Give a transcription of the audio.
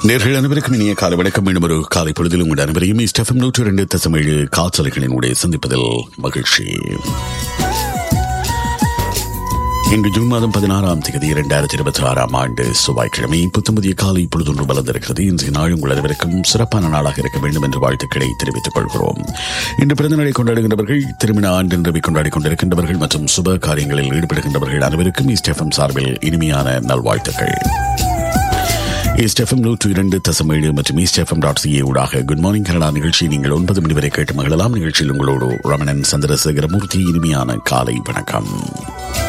நேர்கள் அனைவருக்கும் இனிய காலை வணக்கம் மீண்டும் ஒரு காலை பொழுதில் உங்கள் அனைவரையும் ஸ்டெஃபம் நூற்று இரண்டு தசமேழு காற்றலைகளினுடைய சந்திப்பதில் மகிழ்ச்சி இன்று ஜூன் மாதம் பதினாறாம் தேதி இரண்டாயிரத்தி இருபத்தி ஆறாம் ஆண்டு செவ்வாய்க்கிழமை புத்தம்பதிய காலை பொழுதொன்று வளர்ந்திருக்கிறது இன்றைய நாள் உங்கள் அனைவருக்கும் சிறப்பான நாளாக இருக்க வேண்டும் என்று வாழ்த்துக்களை தெரிவித்துக் கொள்கிறோம் இன்று பிறந்த நாளை கொண்டாடுகின்றவர்கள் திருமண ஆண்டு நிறவை கொண்டாடிக் கொண்டிருக்கின்றவர்கள் மற்றும் சுப காரியங்களில் ஈடுபடுகின்றவர்கள் அனைவருக்கும் இஸ்டெஃபம் சார்பில் இனிமையான நல்வாழ்த்துக்கள் ஈஸ்டெஃபம் நூற்று இரண்டு தசமேழு மற்றும் ஈஸ்டெஃபம் டாட் சிஏ ஊடாக குட் மார்னிங் கனடா நிகழ்ச்சி நீங்கள் ஒன்பது மணி வரை கேட்டு மகிழலாம் நிகழ்ச்சியில் உங்களோடு ரமணன் சந்திரசேகரமூர்த்தி இனிமையான காலை வணக்கம்